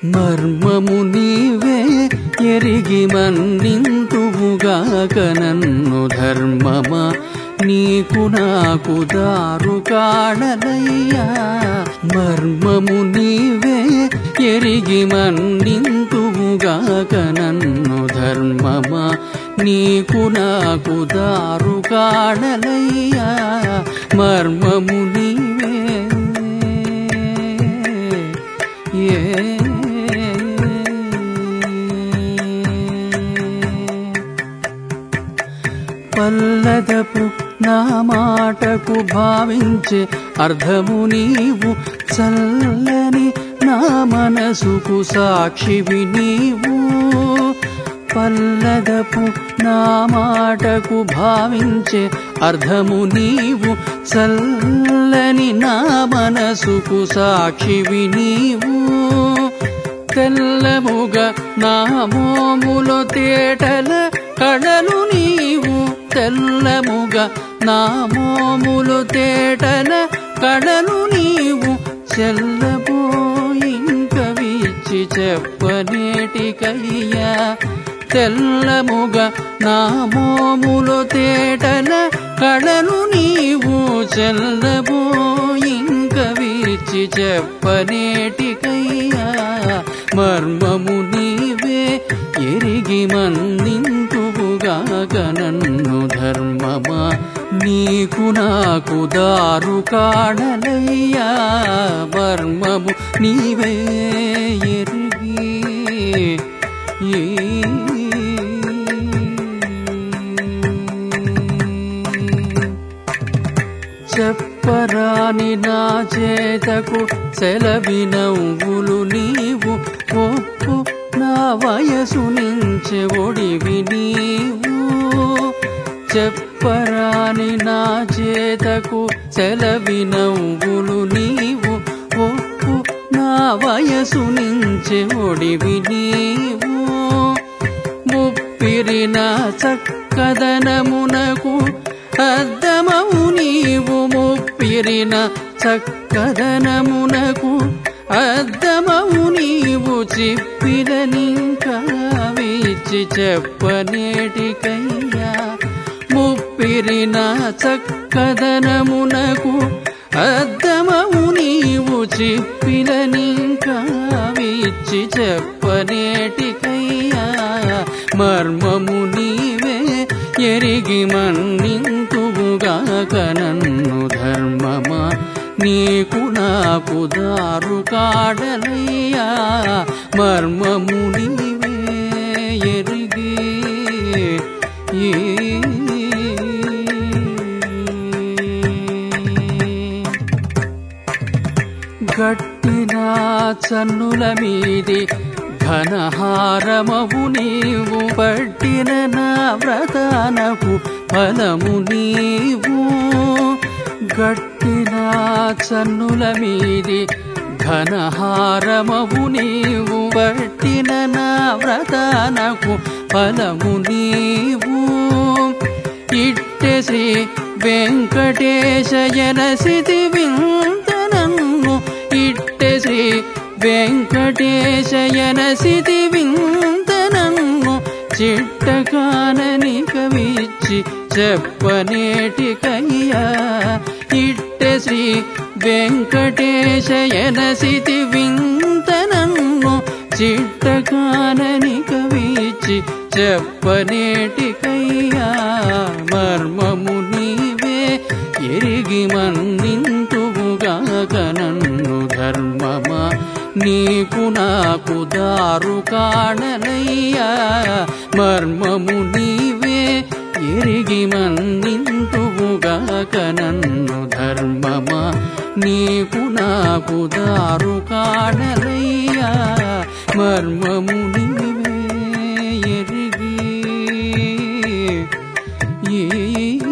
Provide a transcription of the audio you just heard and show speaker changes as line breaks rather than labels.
మర్మము నీవే ఎరిగి మన్నింతువుగాక నన్ను ధర్మమా నీకు నాకు దారు కాడలయ్యా మర్మము నీవే ఎరిగి మన్నింతువుగాక నన్ను ధర్మమా నీకు నాకు దారు కాడలయ్యా మర్మము నీవే ఏ పల్లదపు నా మాటకు భావించే అర్థము నీవు చల్లని నా మనసుకు సాక్షివి నీవు పల్లదపు నా మాటకు భావించే అర్థము నీవు చల్లని నా మనసుకు సాక్షివి నీవు తెల్లముగ నా మోములో తేటల కడలు నీవు తెల్లముగ నా మోములు తేటల కడలు నీవు చెల్లబోయింక విచ్చి చెప్పనేటికయ్యా తెల్లముగ నా మోములు తేటల కడలు నీవు చెల్లబోయింక విచ్చి చెప్పనేటికయ్యా మర్మము నీవే ఎరిగి మన్నింతువుగాక నన్ను ధర్మమా నీకు నాకు దారు కాడలయ్యా మర్మము నీవే ఎరిగి ఈ చెప్పరాని నా చేతకు సెలవినవ్వులు నీవు ఒప్పు నా వయసు నుంచి ఒడివి నీవు చెప్పరాని నా చేతకు సెలవినవ్వులు నీవు ఒప్పు నా వయసు నుంచి ఒడివి నీవు ముప్పిరిన చక్కదనమునకు అద్దమవు నీవు ముప్పిరిన చక్కదనమునకు అద్దమవు నీవు చిప్పిదనింకా విచ్చి చెప్పనేటికయ్యా ముప్పిరిన చక్కదనమునకు అద్దమవు నీవు చిప్పిదనింకా విచ్చి చెప్పనేటికయ్యా మర్మము నీవే ఎరిగి మన్నింతువుగాక నన్ను ధర్మమా నీకు నాకు దారు కాడలయ్యా మర్మము నీవే ఎరిగి ఈ గట్టిన చన్నుల మీది ఘనహారమవు నీవు పట్టిన నా వ్రతానకు ఫలము నీవు గట్టిన చన్నుల మీది ఘనహారమవు నీవు పట్టిన నా వ్రతానకు ఫలము నీవు ఇట్టె శ్రీ వెంకటేశయన స్థితి వింతనన్ను ఇట్టె శ్రీ వెంకటేశయన స్థితి వింతనన్ను చిట్టకానని కవిచ్చి చెప్పనేటికయ్యా ఇట్టె శ్రీ వెంకటేశయన స్థితి వింతనన్ను చిట్టకానని కవిచ్చి చెప్పనేటికయ్యా మర్మము నీవే ఎరిగి మన్నింతువుగాక నన్ను ధర్మమా నీకు నాకు దారు కాడలయ్యా మర్మము నీవే ఎరిగి మన్నింతువుగాక నన్ను ధర్మమా నీకు నాకు దారు కాడలయ్యా మర్మము నీవే ఎరిగి ఈ